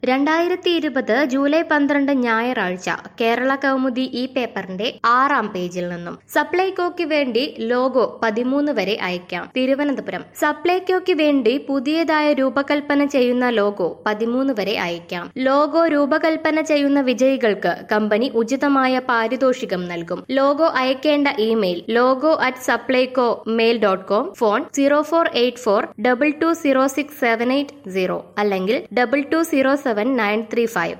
രണ്ടായിരത്തി ഇരുപത് ജൂലൈ പന്ത്രണ്ട് ഞായറാഴ്ച കേരള കൗമുദി ഈ പേപ്പറിന്റെ ആറാം പേജിൽ നിന്നും സപ്ലൈകോയ്ക്ക് വേണ്ടി ലോഗോ പതിമൂന്ന് വരെ അയക്കാം തിരുവനന്തപുരം സപ്ലൈകോയ്ക്ക് വേണ്ടി പുതിയതായ രൂപകൽപ്പന ചെയ്യുന്ന ലോഗോ പതിമൂന്ന് വരെ അയക്കാം ലോഗോ രൂപകൽപ്പന ചെയ്യുന്ന വിജയികൾക്ക് കമ്പനി ഉചിതമായ പാരിതോഷികം നൽകും ലോഗോ അയക്കേണ്ട email logo at Supplyco mail dot com phone zero four eight four double two zero six seven eight zero അല്ലെങ്കിൽ double two zero seven nine three five